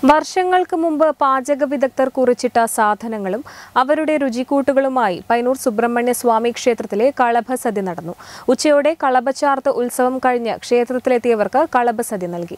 വർഷങ്ങൾക്ക് മുമ്പ് പാചക വിദഗ്ധർ കുറിച്ചിട്ട സാധനങ്ങളും അവരുടെ രുചിക്കൂട്ടുകളുമായി പൈനൂർ സുബ്രഹ്മണ്യ സ്വാമി ക്ഷേത്രത്തിലെ കളഭസദ്യ നടന്നു ഉച്ചയോടെ കളഭച്ചാർത്ത് ഉത്സവം കഴിഞ്ഞ് ക്ഷേത്രത്തിലെത്തിയവർക്ക് കളഭസദ്യ നൽകി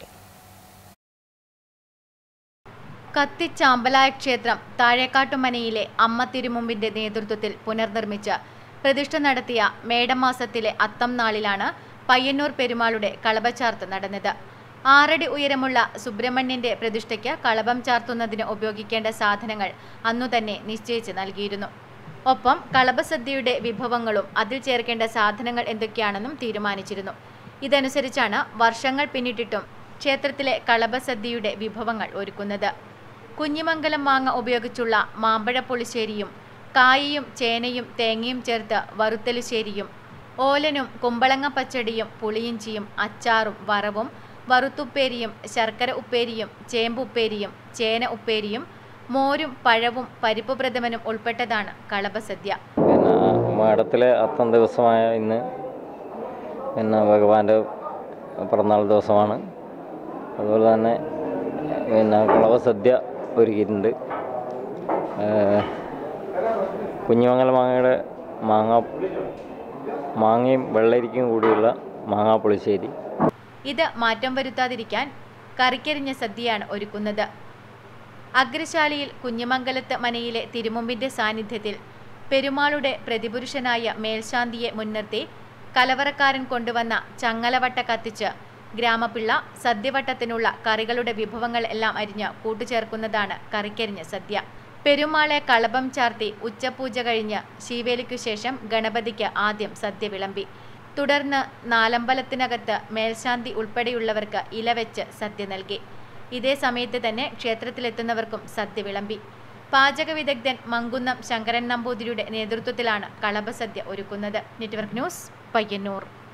കത്തിച്ചാമ്പലായ ക്ഷേത്രം താഴേക്കാട്ടുമനയിലെ അമ്മ തിരുമുമ്പിന്റെ നേതൃത്വത്തിൽ പുനർനിർമ്മിച്ച് പ്രതിഷ്ഠ നടത്തിയ മേടമാസത്തിലെ അത്തം നാളിലാണ് പയ്യന്നൂർ പെരുമാളുടെ കളഭച്ചാർത്ത് നടന്നത് ആറടി ഉയരമുള്ള സുബ്രഹ്മണ്യന്റെ പ്രതിഷ്ഠയ്ക്ക് കളഭം ചാർത്തുന്നതിന് ഉപയോഗിക്കേണ്ട സാധനങ്ങൾ അന്നു തന്നെ നിശ്ചയിച്ച് നൽകിയിരുന്നു ഒപ്പം കളഭസദ്യയുടെ വിഭവങ്ങളും അതിൽ ചേർക്കേണ്ട സാധനങ്ങൾ എന്തൊക്കെയാണെന്നും തീരുമാനിച്ചിരുന്നു ഇതനുസരിച്ചാണ് വർഷങ്ങൾ പിന്നിട്ടിട്ടും ക്ഷേത്രത്തിലെ കളഭസദ്യയുടെ വിഭവങ്ങൾ ഒരുക്കുന്നത് കുഞ്ഞിമംഗലം മാങ്ങ ഉപയോഗിച്ചുള്ള മാമ്പഴ പുളിശ്ശേരിയും കായയും ചേനയും തേങ്ങയും ചേർത്ത് വറുത്തലുശ്ശേരിയും ഓലനും കുമ്പളങ്ങ പച്ചടിയും പുളിയിഞ്ചിയും അച്ചാറും വറവും വറുത്തുപ്പേരിയും ശർക്കര ഉപ്പേരിയും ചേമ്പുപ്പേരിയും ചേന ഉപ്പേരിയും മോരും പഴവും പരിപ്പ് പ്രഥമനും ഉൾപ്പെട്ടതാണ് കളഭസദ്യ പിന്നെ മാടത്തിലെ അത്തം ദിവസമായ ഇന്ന് പിന്നെ ഭഗവാന്റെ പിറന്നാൾ ദിവസമാണ് അതുപോലെ തന്നെ പിന്നെ കളവസദ്യ ഒരുക്കിയിട്ടുണ്ട് ഏഹ് കുഞ്ഞിമംഗല മാങ്ങയുടെ മാങ്ങ മാങ്ങയും വെള്ളരിക്കും കൂടിയുള്ള മാങ്ങാ പുളിശ്ശേരി ഇത് മാറ്റം വരുത്താതിരിക്കാൻ കറിക്കരിഞ്ഞ സദ്യയാണ് ഒരുക്കുന്നത് അഗ്രശാലയിൽ കുഞ്ഞിമംഗലത്ത് മനയിലെ തിരുമുമ്പിന്റെ സാന്നിധ്യത്തിൽ പെരുമാളുടെ പ്രതിപുരുഷനായ മേൽശാന്തിയെ മുൻനിർത്തി കലവറക്കാരൻ കൊണ്ടുവന്ന ചങ്ങലവട്ട കത്തിച്ച് ഗ്രാമപിള്ള സദ്യവട്ടത്തിനുള്ള കറികളുടെ വിഭവങ്ങൾ എല്ലാം അരിഞ്ഞ് കൂട്ടുചേർക്കുന്നതാണ് കറിക്കരിഞ്ഞ സദ്യ പെരുമാളെ കളഭം ചാർത്തി ഉച്ചപൂജ കഴിഞ്ഞ് ശീവേലിക്കു ശേഷം ഗണപതിക്ക് ആദ്യം സദ്യ വിളമ്പി തുടർന്ന് നാലമ്പലത്തിനകത്ത് മേൽശാന്തി ഉൾപ്പെടെയുള്ളവർക്ക് ഇലവെച്ച് സദ്യ നൽകി ഇതേ സമയത്ത് തന്നെ ക്ഷേത്രത്തിലെത്തുന്നവർക്കും സദ്യ വിളമ്പി പാചക വിദഗ്ധൻ മങ്കുന്നം ശങ്കരൻ നമ്പൂതിരിയുടെ നേതൃത്വത്തിലാണ് കളഭസദ്യ ഒരുക്കുന്നത് നെറ്റ്വർക്ക് ന്യൂസ് പയ്യന്നൂർ